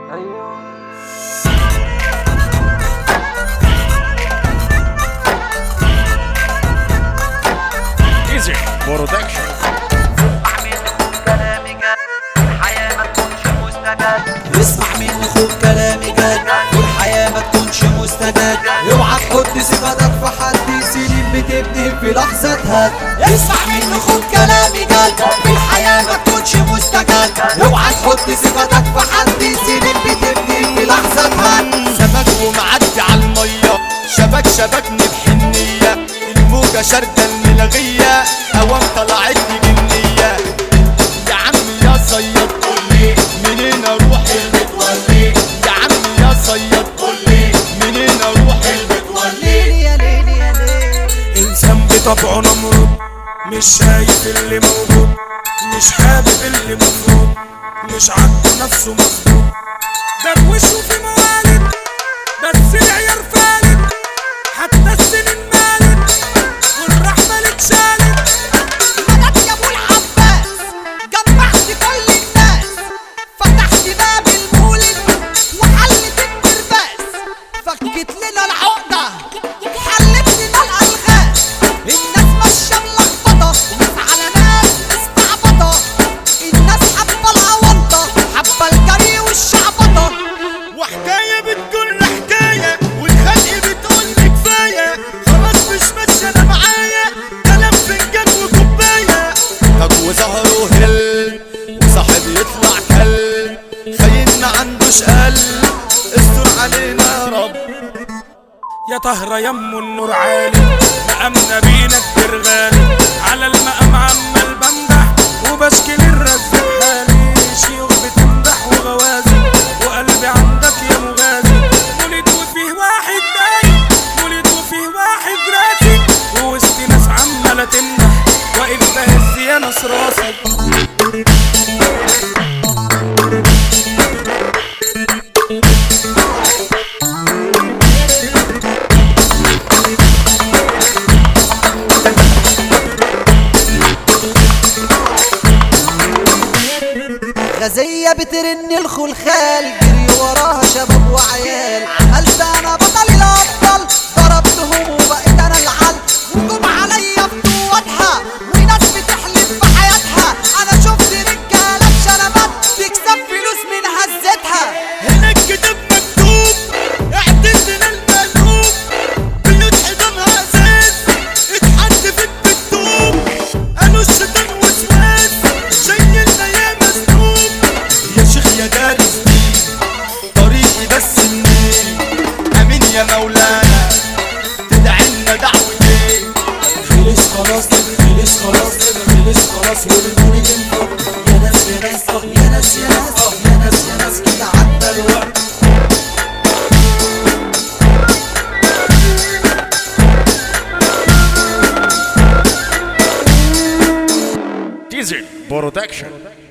ايزي برودكشن كلامي جد الحياة ما تكونش مستجد اسمع مني خد كلامي جد والحياة ما تكونش مستجد اوعى تحط ثقتك في حد سنين بتبني في لحظة هد اسمع مني خد كلامي جد والحياة ما تكونش مستجد اوعى تحط ثقتك في حد سنين بتبني في لحظة هد سمك ومعدي على المية شبك شبكني بحنية الموجة شاردة الملغية اوام طلعت لي جنية يا عم يا صياد قولي منين اروح المتولي يا عم يا صياد قولي منين اروح المتولي يا ليلي يا ليلي انسان بطبعه نمرود مش شايف اللي موجود مش حابب اللي مفروض مش عاجبه نفسه مظبوط دروشه في موالد بس العيار فالت حتى السنين مالت والرحمة اتشالت مدد يا ابو العباس جمعت كل الناس فتحت باب المولد وحلت الترباس فكت لنا العقدة حلت لنا الألغاز الناس ماشية ملخبطة ناس على ناس مستعبطة الناس حابة الأونطة حابة الجري والشعبطة وحكاية بتقول حكاية والخلق بتقول لي كفاية خلاص مش ماشية انا معايا كلام فنجان وكوباية طب وظهره هل وصاحب يطلع كل خاين ما عندوش قلب استر علينا يا رب يا طهرة يم النور عالي مقامنا بينا كتير غالي على المقام عمال بمدح وبشكي للرزق حالي شيوخ بتمدح وغوازي وقلبي عندك يا مغازي ولد وفيه واحد داي ولد وفيه واحد راسي ووسط ناس عمالة تمدح واقف بهز يا ناس راسي غزية بترن الخلخال جري وراها شباب وعيال عملت انا بطل الابطال ضربتهم وبقيت انا العل وجم عليا بقوتها وناس بتحلف بحياتها انا شفت رجاله بشنبات تكسب فلوس من هزتها هنا الكتاب مكتوب اعتزنا المقلوب بيوت حضنها اساس اتحدفت بالطوب قالوا الشيطان وسواس شايلنا يا مسلوب يا شيخ يا دارس دين طريقي بس النيل امين يا مولانا تدعي لنا دعوتين خلص خلاص خلص خلاص خلص خلاص والنور ينفع يا ناس يا ناس آه، يا ناس يا ناس آه، يا ناس يا ناس كده عدى الوقت ايزي برودكشن